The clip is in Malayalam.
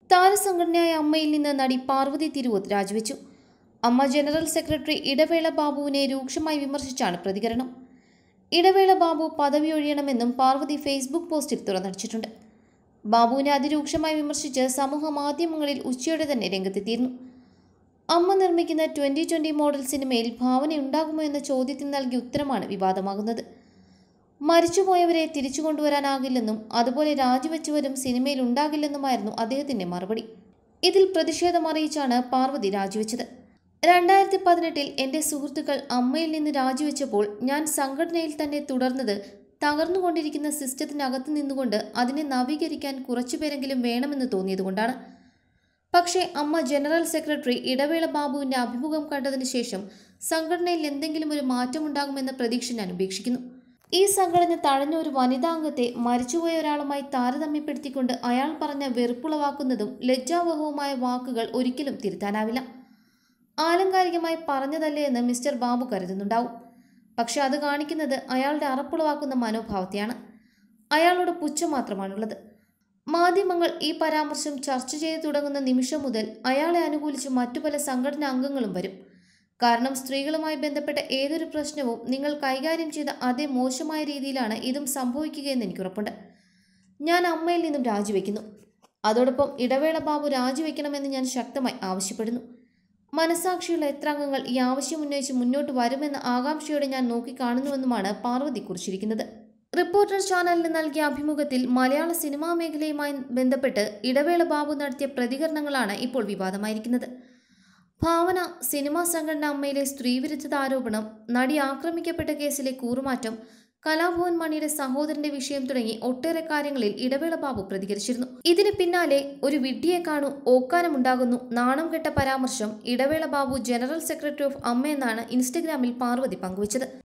താരസംഘടനയായ അമ്മയിൽ നിന്ന് നടി പാർവതി തിരുവോത്ത് രാജിവെച്ചു അമ്മ ജനറൽ സെക്രട്ടറി ഇടവേള ബാബുവിനെ രൂക്ഷമായി വിമർശിച്ചാണ് പ്രതികരണം ഇടവേള ബാബു പദവി ഒഴിയണമെന്നും പാർവതി ഫേസ്ബുക്ക് പോസ്റ്റിൽ തുറന്നടിച്ചിട്ടുണ്ട് ബാബുവിനെ അതിരൂക്ഷമായി വിമർശിച്ച് സമൂഹ മാധ്യമങ്ങളിൽ ഉച്ചയോടെ തന്നെ രംഗത്തെത്തിയിരുന്നു അമ്മ നിർമ്മിക്കുന്ന ട്വൻ്റി ട്വൻ്റി മോഡൽ സിനിമയിൽ ഭാവനയുണ്ടാകുമോ എന്ന ചോദ്യത്തിന് നൽകിയ ഉത്തരമാണ് വിവാദമാകുന്നത് മരിച്ചുപോയവരെ തിരിച്ചു കൊണ്ടുവരാനാകില്ലെന്നും അതുപോലെ രാജിവെച്ചവരും സിനിമയിൽ ഉണ്ടാകില്ലെന്നുമായിരുന്നു അദ്ദേഹത്തിന്റെ മറുപടി ഇതിൽ പ്രതിഷേധം അറിയിച്ചാണ് പാർവതി രാജിവെച്ചത് രണ്ടായിരത്തി പതിനെട്ടിൽ എൻ്റെ സുഹൃത്തുക്കൾ അമ്മയിൽ നിന്ന് രാജിവെച്ചപ്പോൾ ഞാൻ സംഘടനയിൽ തന്നെ തുടർന്നത് തകർന്നുകൊണ്ടിരിക്കുന്ന സിസ്റ്റത്തിനകത്ത് നിന്നുകൊണ്ട് അതിനെ നവീകരിക്കാൻ കുറച്ചുപേരെങ്കിലും വേണമെന്ന് തോന്നിയതുകൊണ്ടാണ് പക്ഷേ അമ്മ ജനറൽ സെക്രട്ടറി ഇടവേള ബാബുവിൻ്റെ അഭിമുഖം കണ്ടതിന് ശേഷം സംഘടനയിൽ എന്തെങ്കിലും ഒരു മാറ്റമുണ്ടാകുമെന്ന പ്രതീക്ഷ ഞാൻ ഉപേക്ഷിക്കുന്നു ഈ സംഘടന തഴഞ്ഞ ഒരു വനിതാ അംഗത്തെ മരിച്ചുപോയ ഒരാളുമായി താരതമ്യപ്പെടുത്തിക്കൊണ്ട് അയാൾ പറഞ്ഞ വെറുപ്പുളവാക്കുന്നതും ലജ്ജാവഹവുമായ വാക്കുകൾ ഒരിക്കലും തിരുത്താനാവില്ല ആലങ്കാരികമായി പറഞ്ഞതല്ലേ എന്ന് മിസ്റ്റർ ബാബു കരുതുന്നുണ്ടാവും പക്ഷെ അത് കാണിക്കുന്നത് അയാളുടെ അറപ്പുളവാക്കുന്ന മനോഭാവത്തെയാണ് അയാളോട് പുച്ഛം മാത്രമാണുള്ളത് മാധ്യമങ്ങൾ ഈ പരാമർശം ചർച്ച ചെയ്തു തുടങ്ങുന്ന നിമിഷം മുതൽ അയാളെ അനുകൂലിച്ച് മറ്റു പല സംഘടനാ അംഗങ്ങളും വരും കാരണം സ്ത്രീകളുമായി ബന്ധപ്പെട്ട ഏതൊരു പ്രശ്നവും നിങ്ങൾ കൈകാര്യം ചെയ്ത അതേ മോശമായ രീതിയിലാണ് ഇതും സംഭവിക്കുകയെന്ന് എനിക്കുറപ്പുണ്ട് ഞാൻ അമ്മയിൽ നിന്നും രാജിവെക്കുന്നു അതോടൊപ്പം ഇടവേള ബാബു രാജിവെക്കണമെന്ന് ഞാൻ ശക്തമായി ആവശ്യപ്പെടുന്നു മനസാക്ഷിയുള്ള എത്ര അംഗങ്ങൾ ഈ ആവശ്യം ഉന്നയിച്ച് മുന്നോട്ട് വരുമെന്ന ആകാംക്ഷയോടെ ഞാൻ നോക്കിക്കാണുന്നുവെന്നുമാണ് പാർവതി കുറിച്ചിരിക്കുന്നത് റിപ്പോർട്ടർ ചാനലിന് നൽകിയ അഭിമുഖത്തിൽ മലയാള സിനിമാ മേഖലയുമായി ബന്ധപ്പെട്ട് ഇടവേള ബാബു നടത്തിയ പ്രതികരണങ്ങളാണ് ഇപ്പോൾ വിവാദമായിരിക്കുന്നത് ഭാവന സിനിമാ സംഘടന അമ്മയിലെ സ്ത്രീവിരുദ്ധത ആരോപണം നടി ആക്രമിക്കപ്പെട്ട കേസിലെ കൂറുമാറ്റം കലാഭവൻ മണിയുടെ സഹോദരന്റെ വിഷയം തുടങ്ങി ഒട്ടേറെ കാര്യങ്ങളിൽ ഇടവേള ബാബു പ്രതികരിച്ചിരുന്നു ഇതിന് പിന്നാലെ ഒരു വിഡ്ഢിയെ കാണൂ ഓക്കാനമുണ്ടാകുന്നു നാണം കെട്ട പരാമർശം ഇടവേള ബാബു ജനറൽ സെക്രട്ടറി ഓഫ് അമ്മ എന്നാണ് ഇൻസ്റ്റഗ്രാമിൽ പാർവതി പങ്കുവച്ചത്